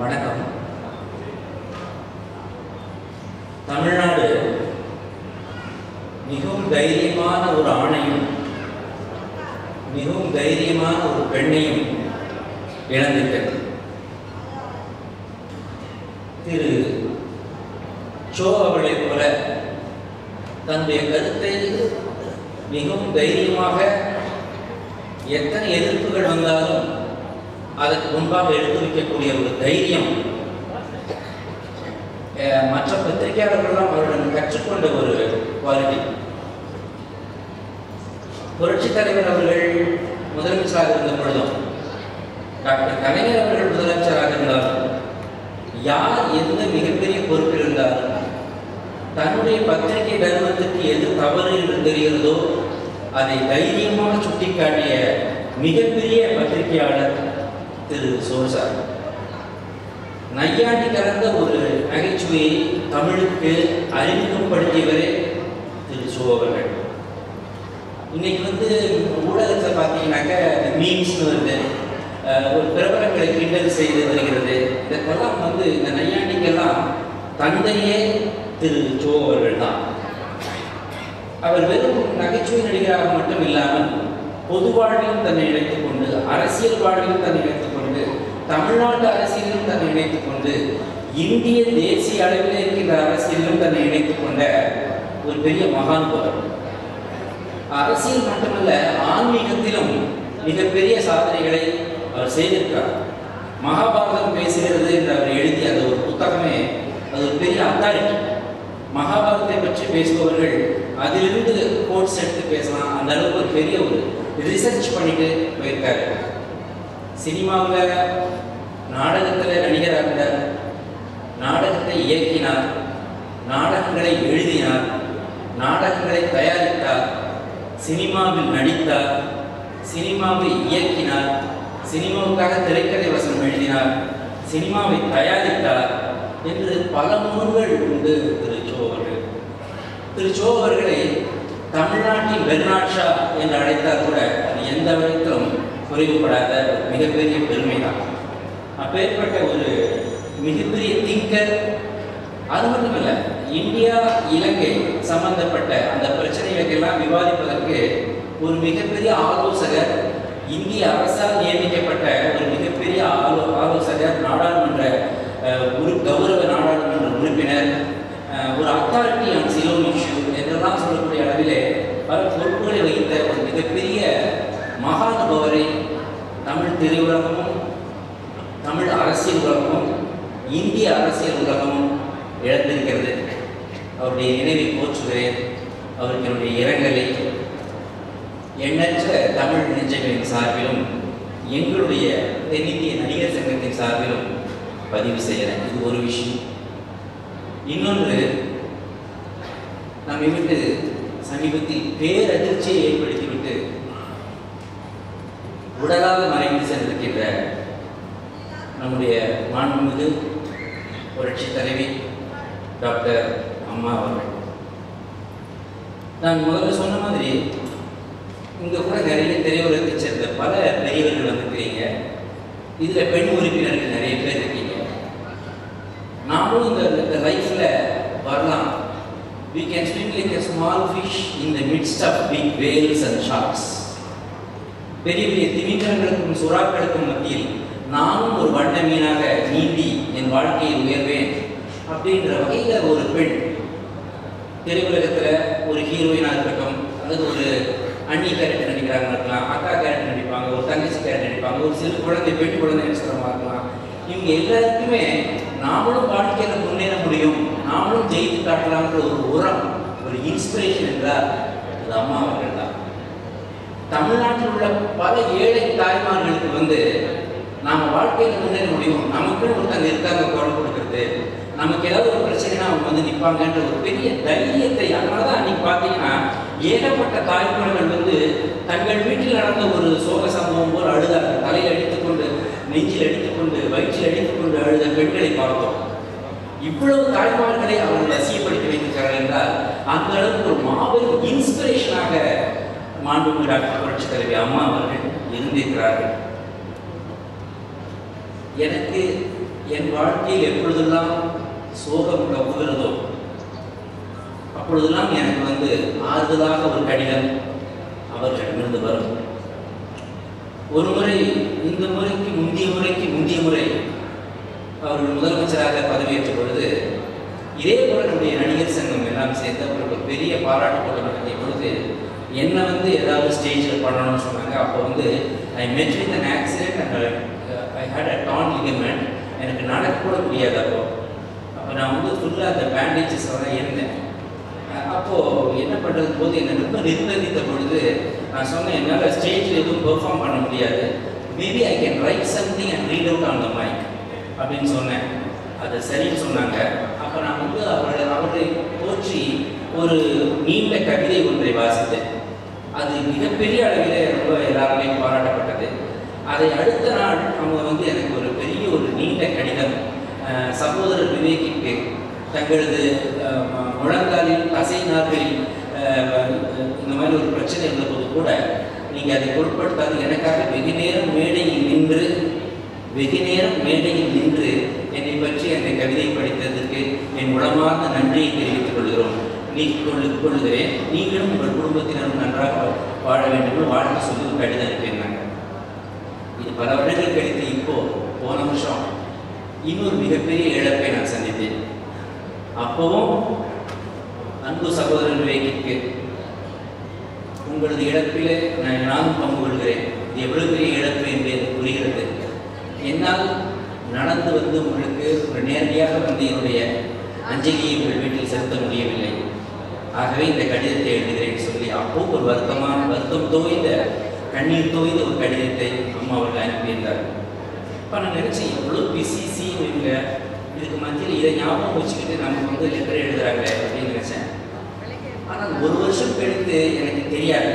வணக்கம் தமிழ்நாடு மிகவும் தைரியமான ஒரு ஆணையும் மிகவும் தைரியமான ஒரு பெண்ணையும் இழந்திருக்கிறது திரு சோ அவர்களைப் போல தன்னுடைய கருத்தை மிகவும் தைரியமாக எத்தனை எதிர்ப்புகள் வந்தாலும் அதற்கு முன்பாக எடுத்து வைக்கக்கூடிய ஒரு தைரியம் அஹ், மற்ற பத்திரிகையாளர்கள்லாம் அவரிடம் கற்றுக்கொண்ட ஒரு குவாலிட்டி புரட்சித் தலைவர் அவர்கள் முதலமைச்சராக இருந்த பொழுதும் டாக்டர் கலைஞர் அவர்கள் முதலமைச்சராக இருந்தாலும் யார் எந்த மிகப்பெரிய பொறுப்பில் இருந்தாலும் தன்னுடைய பத்திரிகை தர்மத்துக்கு எது தவறு என்று தெரிகிறதோ அதை தைரியமாக சுட்டிக்காட்டிய மிகப்பெரிய பத்திரிகையாளர் திரு சோசார் நையாண்டி கலந்த ஒரு நகைச்சுவையை தமிழுக்கு அறிமுகப்படுத்தியவரே திரு சோ அவர்கள் இன்னைக்கு வந்து ஊடகத்தில் பார்த்தீங்கன்னாக்க மீம்ஸ்னு வருது அஹ் ஒரு பிரபலங்களை கிண்டல் செய்து வருகிறது இதற்கெல்லாம் வந்து இந்த நையாண்டிக்கெல்லாம் தந்தையே திரு சோ அவர்கள் தான் அவர் வெறும் நகைச்சுவை நடிகராக மட்டும் இல்லாமல் பொது வாழ்விலும் தன்னை இணைத்துக் கொண்டு அரசியல் வாழ்விலும் தன்னை இணைத்துக் கொண்டு தமிழ்நாட்டு அரசியலிலும் தன்னை இணைத்துக் கொண்டு இந்திய தேசிய அளவில் இருக்கின்ற அரசியலிலும் தன்னை இணைத்துக் கொண்ட ஒரு பெரிய மகானுபவர் அரசியல் மட்டுமல்ல ஆன்மீகத்திலும் மிகப்பெரிய சாதனைகளை அவர் செய்திருக்கிறார் மகாபாரதம் பேசுகிறது என்று அவர் எழுதிய அந்த ஒரு புத்தகமே அது ஒரு பெரிய அத்தாரிட்டி மகாபாரதத்தை பற்றி பேசுபவர்கள் அதிலிருந்து கோட்ஸ் எடுத்து பேசலாம் அந்த அளவுக்கு ஒரு பெரிய ஒரு ரிசர்ச் பண்ணிட்டு போயிருக்காரு சினிமாவில் நாடகத்தில் நடிகராக இருந்தார் நாடகத்தை இயக்கினார் நாடகங்களை எழுதினார் நாடகங்களை தயாரித்தார் சினிமாவில் நடித்தார் சினிமாவை இயக்கினார் சினிமாவுக்காக திரைக்கதை வசனம் எழுதினார் சினிமாவை தயாரித்தார் என்று பல நூல்கள் உண்டு திரு சோ அவர்கள் திரு சோ அவர்களை தமிழ்நாட்டின் பெர்னாட் ஷா என்று அழைத்தால் கூட அது எந்த விதத்திலும் குறைவுபடாத ஒரு மிகப்பெரிய பெருமை தான் அப்பேற்பட்ட ஒரு மிகப்பெரிய திங்கர் அது மட்டுமல்ல இந்தியா இலங்கை சம்பந்தப்பட்ட அந்த பிரச்சனைகளுக்கெல்லாம் விவாதிப்பதற்கு ஒரு மிகப்பெரிய ஆலோசகர் இந்திய அரசால் நியமிக்கப்பட்ட ஒரு மிகப்பெரிய ஆலோ ஆலோசகர் நாடாளுமன்ற அஹ், ஒரு கௌரவ நாடாளுமன்ற உறுப்பினர் அஹ், ஒரு அத்தாரிட்டி ஆன் சிலோன் இஷ்யூ என்றெல்லாம் சொல்லக்கூடிய அளவிலே பல பொறுப்புகளை வகித்த ஒரு மிகப்பெரிய மகானுபவரை தமிழ் திரையுலகமும் தமிழ் அரசியல் உலகமும் இந்திய அரசியல் உலகமும் இழந்திருக்கிறது அவருடைய நினைவை போற்றுகிறேன் அவருக்கு என்னுடைய இரங்கலை எண்ணற்ற தமிழ் நெஞ்சங்களின் சார்பிலும் எங்களுடைய தென்னிந்திய நடிகர் சங்கத்தின் சார்பிலும் பதிவு செய்கிறேன் இது ஒரு விஷயம் இன்னொன்று நம்மை விட்டு சமீபத்தில் பேரதிர்ச்சியை ஏற்படுத்திவிட்டு உடலாக மறைந்து சென்றிருக்கின்ற நம்முடைய மாண்புமிகு புரட்சி தலைவி டாக்டர் அம்மா அவர்கள் நான் முதல்ல சொன்ன மாதிரி இங்க கூட நிறைய திரையுலகத்தை சேர்ந்த பல பெரியவர்கள் வந்திருக்கிறீங்க இதுல பெண் உறுப்பினர்கள் நிறைய பேர் இருக்கீங்க நாமும் இந்த இந்த லைஃப்ல வரலாம் we can swim like a small fish in the midst of big whales and sharks பெரிய பெரிய திமிங்கலங்களுக்கும் சுறாக்களுக்கும் மத்தியில் நானும் ஒரு வண்ண மீனாக நீந்தி என் வாழ்க்கையில் உயர்வேன் அப்படின்ற வகையில ஒரு பெண் திரையுலகத்துல ஒரு ஹீரோயினா இருக்கட்டும் அல்லது ஒரு அண்ணி கேரக்டர் நடிக்கிறாங்க இருக்கலாம் அக்கா கேரக்டர் நடிப்பாங்க ஒரு தங்கச்சி கேரக்டர் நடிப்பாங்க ஒரு சிறு குழந்தை பெண் குழந்தை நடிச்சிடமா இருக்கலாம் இவங்க எல்லாருக்குமே நாமளும் வாழ்க்கையில முன்னேற முடியும் நாமளும் ஜெயித்து காட்டலாம்ன்ற ஒரு உரம் ஒரு இன்ஸ்பிரேஷன் என்றால் அது அம்மா அவர்கள் தான் தமிழ்நாட்டில் உள்ள பல ஏழை தாய்மார்களுக்கு வந்து நாம வாழ்க்கையில முன்னேற முடியும் நமக்குன்னு ஒருத்தங்க இருக்காங்க குரல் கொடுக்கறது நமக்கு ஏதாவது ஒரு பிரச்சனைனா அவங்க வந்து நிற்பாங்கன்ற ஒரு பெரிய தைரியத்தை அதனாலதான் அன்னைக்கு பார்த்தீங்கன்னா ஏகப்பட்ட தாய்மார்கள் வந்து தங்கள் வீட்டில் நடந்த ஒரு சோக சம்பவம் போல் அழுதார்கள் தலையில் அடித்துக்கொண்டு நெஞ்சில் அடித்துக்கொண்டு வயிற்றில் அடித்துக்கொண்டு அழுத பெண்களை பார்த்தோம் இவ்வளவு தாய்மார்களை அவர்கள் வசியப்படுத்தி வைத்திருக்கிறார்கள் என்றால் அந்த அளவுக்கு ஒரு மாபெரும் இன்ஸ்பிரேஷனாக மாண்புமிகு டாக்டர் புரட்சி தலைவி அம்மா அவர்கள் இருந்திருக்கிறார்கள் எனக்கு என் வாழ்க்கையில் எப்பொழுதெல்லாம் சோகம் கப்புகிறதோ அப்பொழுதெல்லாம் எனக்கு வந்து ஆறுதலாக ஒரு கடிதம் அவர்களிடமிருந்து வரும் ஒரு முறை இந்த முறைக்கு முந்தைய முறைக்கு முந்தைய முறை அவர்கள் முதலமைச்சராக பதவியேற்ற பொழுது இதே போல நம்முடைய நடிகர் சங்கம் எல்லாம் சேர்ந்து அவர்கள் ஒரு பெரிய பாராட்டு கூட்டம் நடத்திய பொழுது என்ன வந்து ஏதாவது ஸ்டேஜில் பண்ணணும்னு சொன்னாங்க அப்போ வந்து I met with an accident and I had a torn ligament எனக்கு நடக்கக்கூட முடியாது அப்போ அப்போ நான் வந்து ஃபுல்லாக அந்த பேண்டேஜஸ் தான் இருந்தேன் அஹ் அப்போ என்ன பண்ணுறது போது என்னை ரொம்ப நிர்பந்தித்த பொழுது நான் சொன்னேன் என்னால் ஸ்டேஜில் எதுவும் பெர்ஃபார்ம் பண்ண முடியாது maybe I can write something and read out on the mic அப்படின்னு சொன்னேன் அது சரின்னு சொன்னாங்க அப்போ நான் வந்து அவர்கள் அவர்களை போற்றி ஒரு நீண்ட கவிதை ஒன்றை வாசித்தேன் அது மிகப்பெரிய அளவில் ரொம்ப எல்லாருமே பாராட்டப்பட்டது அதை அடுத்த நாள் அவங்க வந்து எனக்கு ஒரு பெரிய ஒரு நீண்ட கடிதம் அஹ், சகோதரர் விவேகிக்கு தங்களது அஹ், ம- முழங்காலில் தசை நார்களில் அஹ், இந்த மாதிரி ஒரு பிரச்சனை இருந்தபோது கூட நீங்கள் அதை பொருட்படுத்தாது எனக்காக வெகு நேரம் மேடையில் நின்று வெகு நேரம் மேடையில் நின்று என்னை பற்றி அந்த கவிதை படித்ததற்கு என் உளமார்ந்த நன்றியை தெரிவித்துக் கொள்கிறோம் நீ கொள்ளு கொள்கிறேன் நீங்களும் உங்கள் குடும்பத்தினரும் நன்றாக வாழ வேண்டும் என்று வாழ்த்து சொல்லி ஒரு கடிதம் அனுப்பியிருந்தாங்க இது பல வருடங்கள் கழித்து இப்போ போன வருஷம் இன்னொரு மிகப்பெரிய இழப்பை நான் சந்தித்தேன் அப்பவும் அன்பு சகோதரன் விவேகிக்கு உங்களது இழப்பிலே நான் நானும் பங்கு கொள்கிறேன் இது எவ்வளவு பெரிய இழப்பு என்று எனக்கு புரிகிறது என்னால் நடந்து வந்து உங்களுக்கு ஒரு நேரடியாக வந்து என்னுடைய அஞ்சலியை உங்கள் வீட்டில் செலுத்த முடியவில்லை ஆகவே இந்த கடிதத்தை எழுதுகிறேன் சொல்லி அப்போ ஒரு வருத்தமான வருத்தம் தோய்ந்த கண்ணீர் தோய்ந்த ஒரு கடிதத்தை அம்மா அவர்கள் அனுப்பியிருந்தார் இப்போ நான் நினச்சேன் எவ்வளோ பிசி சி இவங்க இதுக்கு மத்தியில் இதை ஞாபகம் வச்சுக்கிட்டு நமக்கு வந்து லெட்டர் எழுதுறாங்க அப்படின்னு நினச்சேன் ஆனால் ஒரு வருஷம் கழித்து எனக்கு தெரியாது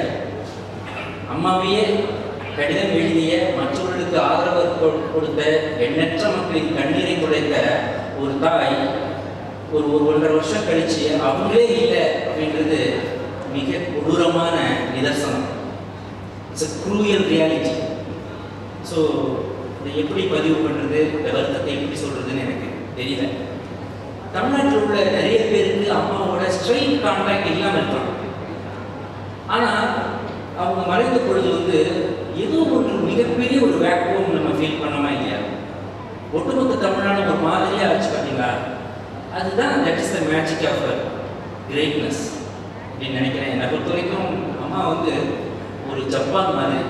அம்மாவையே கடிதம் எழுதிய மற்றவர்களுக்கு ஆதரவு கொ- கொடுத்த எண்ணற்ற மக்களின் கண்ணீரை குறைத்த ஒரு தாய் ஒரு ஒரு ஒன்றரை வருஷம் கழிச்சு அவங்களே இல்லை அப்படின்றது மிக கொடூரமான நிதர்சனம் இட்ஸ் க்ரூயல் ரியாலிட்டி ஸோ இதை எப்படி பதிவு பண்ணுறது இந்த வருத்தத்தை எப்படி சொல்கிறதுன்னு எனக்கு தெரியல தமிழ்நாட்டில் உள்ள நிறைய பேருக்கு அம்மாவோட ஸ்ட்ரெயின் கான்டாக்ட் இல்லாமல் இருக்கலாம் ஆனால் அவங்க மறைந்த பொழுது வந்து ஏதோ ஒரு மிகப்பெரிய ஒரு வேக்குவம் நம்ம ஃபீல் பண்ணோமா இல்லையா ஒட்டுமொத்த தமிழ்நாடு ஒரு மாதிரியா ஆச்சு பார்த்தீங்களா அதுதான் that is the magic of greatness அப்படின்னு நினைக்கிறேன் என்னை பொறுத்த வரைக்கும் அம்மா வந்து ஒரு ஜப்பான் மாதிரி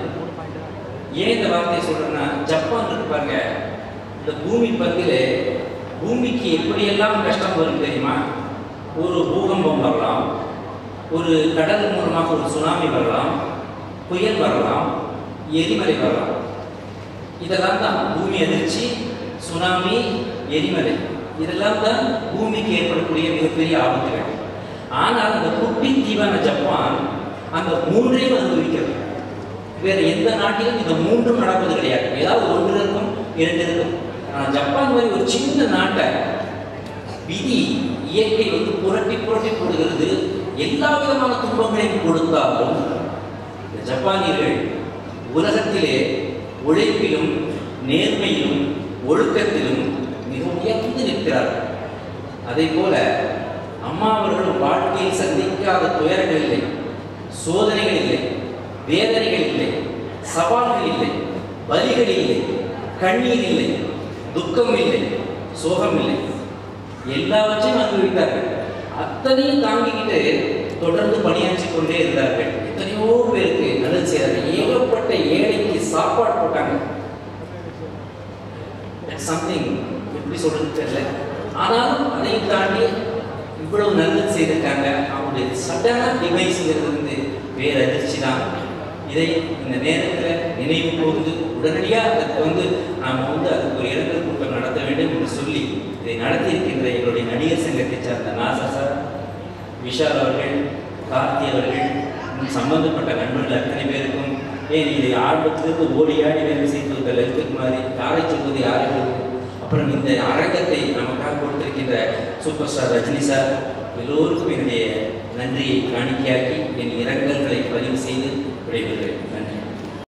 ஏன் இந்த வார்த்தையை சொல்றேன்னா ஜப்பான் இருக்கு பாருங்க இந்த பூமி பந்திலே பூமிக்கு எப்படியெல்லாம் கஷ்டம் வரும் தெரியுமா ஒரு பூகம்பம் வரலாம் ஒரு கடல் மூலமாக ஒரு சுனாமி வரலாம் புயல் வரலாம் எரிமலை வரலாம் இதெல்லாம் தான் பூமி அதிர்ச்சி சுனாமி எரிமலை இதெல்லாம் தான் பூமிக்கு ஏற்படக்கூடிய மிகப்பெரிய ஆபத்துகள் ஆனால் அந்த குட்டி தீவான ஜப்பான் அந்த மூன்றையும் அனுபவிக்கிறது வேற எந்த நாட்டிலும் இந்த மூன்றும் நடப்பது கிடையாது ஏதாவது ஒன்று இருக்கும் இரண்டு இருக்கும் ஆனால் ஜப்பான் மாதிரி ஒரு சின்ன நாட்டை விதி இயற்கை வந்து புரட்டி புரட்டி போடுகிறது எல்லா விதமான துன்பங்களையும் கொடுத்தாலும் இந்த ஜப்பானியர்கள் உலகத்திலே உழைப்பிலும் நேர்மையிலும் ஒழுக்கத்திலும் மிக உயர்ந்து நிற்கிறார்கள் அதே போல அம்மா அவர்களும் வாழ்க்கையில் சந்திக்காத துயரங்கள் இல்லை சோதனைகள் இல்லை வேதனைகள் இல்லை சவால்கள் இல்லை வலிகள் இல்லை கண்ணீர் இல்லை துக்கம் இல்லை சோகம் இல்லை எல்லாவற்றையும் அனுபவித்தார்கள் அத்தனையும் தாங்கிக்கிட்டு தொடர்ந்து பணியாற்றி கொண்டே இருந்தார்கள் எத்தனையோ பேருக்கு நல்லது செய்தார்கள் ஏகப்பட்ட ஏழைக்கு சாப்பாடு போட்டாங்க சம்திங் எப்படி சொல்றது தெரியல ஆனாலும் அதையும் தாண்டி இவ்வளவு நல்லது செய்திருக்காங்க அவங்களுடைய சடனாக டிவைஸ்ங்கிறது வந்து வேற அதிர்ச்சி தான் இதை இந்த நேரத்தில் நினைவு கூர்ந்து உடனடியாக அதுக்கு வந்து நாம் வந்து அதுக்கு ஒரு இரங்கல் கூட்டம் நடத்த வேண்டும் என்று சொல்லி இதை நடத்தி இருக்கின்ற எங்களுடைய நடிகர் சங்கத்தை சார்ந்த நாசா சார் விஷால் அவர்கள் கார்த்தி அவர்கள் இன்னும் சம்பந்தப்பட்ட நண்பர்கள் அத்தனை பேருக்கும் ஏன் இதை ஆரம்பத்திலிருந்து ஓடி ஆடி வேலை செய்து வந்த லலித் குமாரி யாரை சொல்வது யாரை சொல்வது அப்புறம் இந்த அரங்கத்தை நமக்காக கொடுத்திருக்கின்ற சூப்பர் ஸ்டார் ரஜினி சார் எல்லோருக்கும் என்னுடைய நன்றியை காணிக்கையாக்கி என் இரங்கல்களை பதிவு செய்து விடைபெறுகிறேன் நன்றி